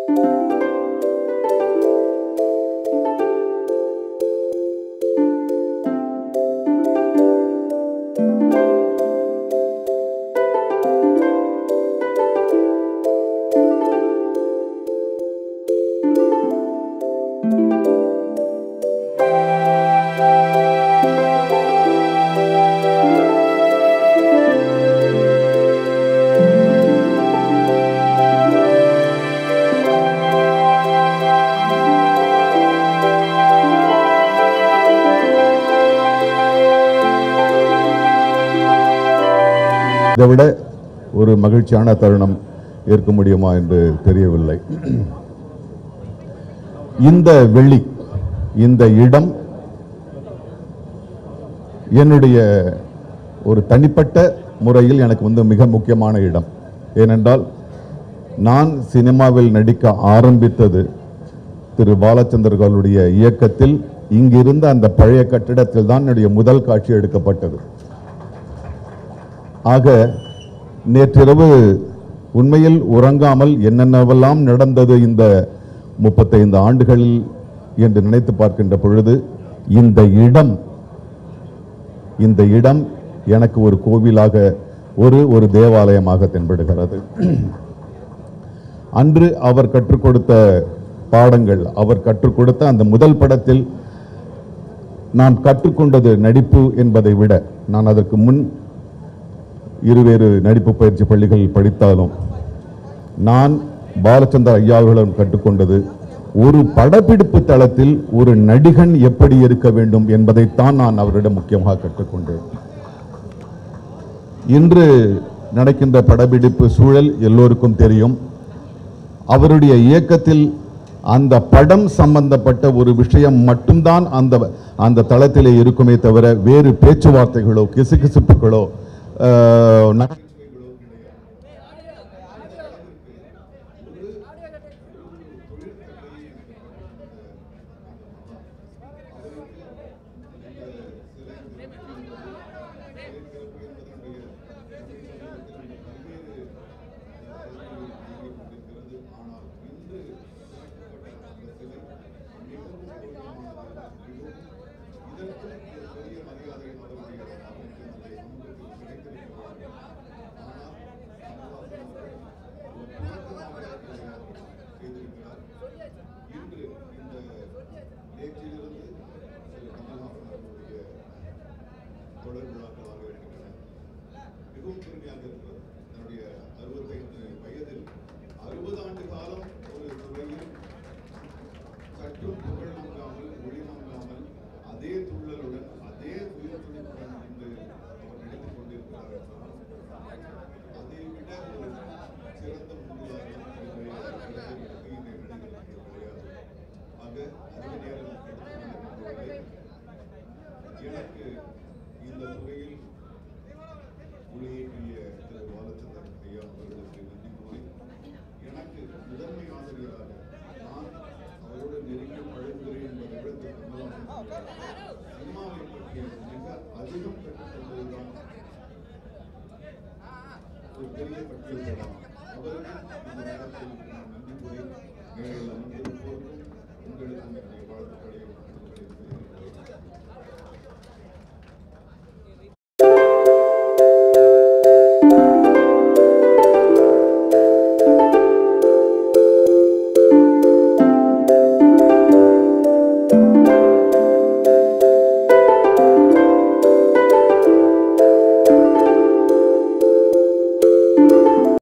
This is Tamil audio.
இதை விட ஒரு மகிழ்ச்சியான தருணம் இருக்க முடியுமா என்று தெரியவில்லை இந்த வெள்ளி இந்த இடம் என்னுடைய ஒரு தனிப்பட்ட முறையில் எனக்கு வந்து மிக முக்கியமான இடம் ஏனென்றால் நான் சினிமாவில் நடிக்க ஆரம்பித்தது திரு பாலச்சந்தர்களுடைய இயக்கத்தில் இங்கிருந்த அந்த பழைய கட்டிடத்தில் தான் என்னுடைய முதல் காட்சி எடுக்கப்பட்டது ஆக நேற்றிரவு உண்மையில் உறங்காமல் என்னென்னவெல்லாம் நடந்தது இந்த முப்பத்தைந்து ஆண்டுகளில் என்று நினைத்து பார்க்கின்ற பொழுது இந்த இடம் இந்த இடம் எனக்கு ஒரு கோவிலாக ஒரு ஒரு தேவாலயமாக தென்படுகிறது அன்று அவர் கற்றுக் கொடுத்த பாடங்கள் அவர் கற்றுக் கொடுத்த அந்த முதல் படத்தில் நான் கற்றுக்கொண்டது நடிப்பு என்பதை விட நான் அதற்கு முன் இருவேறு நடிப்பு பயிற்சி பள்ளிகள் படித்தாலும் நான் பாலச்சந்தர் ஐயாவிடம் கற்றுக்கொண்டது ஒரு படப்பிடிப்பு தளத்தில் ஒரு நடிகன் எப்படி இருக்க வேண்டும் என்பதைத்தான் நான் அவரிடம் முக்கியமாக கற்றுக்கொண்டேன் இன்று நடக்கின்ற படப்பிடிப்பு சூழல் எல்லோருக்கும் தெரியும் அவருடைய இயக்கத்தில் அந்த படம் சம்பந்தப்பட்ட ஒரு விஷயம் மட்டும்தான் அந்த அந்த தளத்திலே இருக்குமே தவிர வேறு பேச்சுவார்த்தைகளோ கிசுகிசுப்புகளோ ஆஹ், நகைச்சுவைகளோ கிடையாது. இன்று இந்த நேற்றிலிருந்து திரு கமல்ஹாசன் அவர்களுடைய தொடர் விழாக்களாக இருக்கின்றன மிகவும் பெருமையாக இருக்கிறது தன்னுடைய அறுபத்தைந்து வயதில் அறுபது ஆண்டு காலம் ஒரு துறையில் சற்றும் புகழ் மங்காமல் ஒளி மங்காமல் அதே துள்ளலுடன் அதே உயிர் துடிப்புடன் இன்று அவர் நடித்துக் கொண்டிருக்கிறார் என்றால் அதை விட ஒரு சிறந்த முன்னுதாரணம் இன்றைய இன்றைய நடிகர்களுக்கு கிடையாது ஆக அதிக நேரம் எடுத்துக்கொண்டிருக்கின்றவர்களே எனக்கு இந்த துறையில் ஒளியேற்றிய திரு பாலச்சந்திரன் ஐயா அவர்களுக்கு நன்றி கூறி எனக்கு முதன்மை ஆசிரியராக நான் அவரோடு நெருங்கி பழகுகிறேன் என்பதை விட திரு கமலஹாசன் சினிமாவை பற்றிய மிக அதிகம் கற்றுக்கொண்டதுதான் ஒரு பெரிய பட்டியல் தரலாம் அவருக்கு இந்த நேரத்தில் நான் நன்றி கூறி மேடையில் அமர்ந்திருப்போருக்கும் உங்களுக்கும் என்னுடைய வாழ்த்துக்களை வணக்கங்களை தெரிவித்துக் கொள்கிறேன்